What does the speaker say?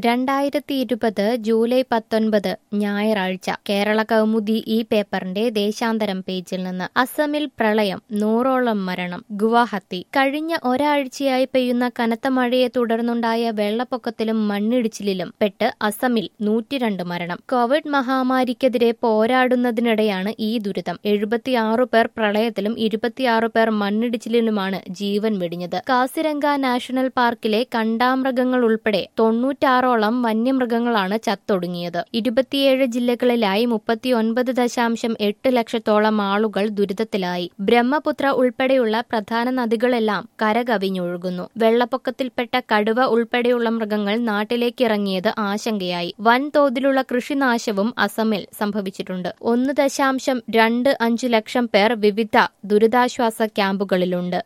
രണ്ടായിരത്തി ഇരുപത് ജൂലൈ പത്തൊൻപത് ഞായറാഴ്ച കേരള കൗമുദി ഈ പേപ്പറിന്റെ ദേശാന്തരം പേജിൽ നിന്ന് അസമിൽ പ്രളയം നൂറോളം മരണം ഗുവാഹത്തി കഴിഞ്ഞ ഒരാഴ്ചയായി പെയ്യുന്ന കനത്ത മഴയെ തുടർന്നുണ്ടായ വെള്ളപ്പൊക്കത്തിലും മണ്ണിടിച്ചിലിലും പെട്ട് അസമിൽ നൂറ്റിരണ്ട് മരണം കോവിഡ് മഹാമാരിക്കെതിരെ പോരാടുന്നതിനിടെയാണ് ഈ ദുരിതം എഴുപത്തിയാറു പേർ പ്രളയത്തിലും ഇരുപത്തിയാറ് പേർ മണ്ണിടിച്ചിലിലുമാണ് ജീവൻ വെടിഞ്ഞത് കാസിരംഗ നാഷണൽ പാർക്കിലെ കണ്ടാമൃഗങ്ങൾ ഉൾപ്പെടെ തൊണ്ണൂറ്റാറോളം വന്യമൃഗങ്ങളാണ് ചത്തൊടുങ്ങിയത് ഇരുപത്തിയേഴ് ജില്ലകളിലായി മുപ്പത്തിയൊൻപത് ദശാംശം എട്ട് ലക്ഷത്തോളം ആളുകൾ ദുരിതത്തിലായി ബ്രഹ്മപുത്ര ഉൾപ്പെടെയുള്ള പ്രധാന നദികളെല്ലാം കരകവിഞ്ഞൊഴുകുന്നു വെള്ളപ്പൊക്കത്തിൽപ്പെട്ട കടുവ ഉൾപ്പെടെയുള്ള മൃഗങ്ങൾ നാട്ടിലേക്കിറങ്ങിയത് ആശങ്കയായി വൻതോതിലുള്ള കൃഷിനാശവും അസമിൽ സംഭവിച്ചിട്ടുണ്ട് ഒന്ന് ദശാംശം രണ്ട് അഞ്ച് ലക്ഷം പേർ വിവിധ ദുരിതാശ്വാസ ക്യാമ്പുകളിലുണ്ട്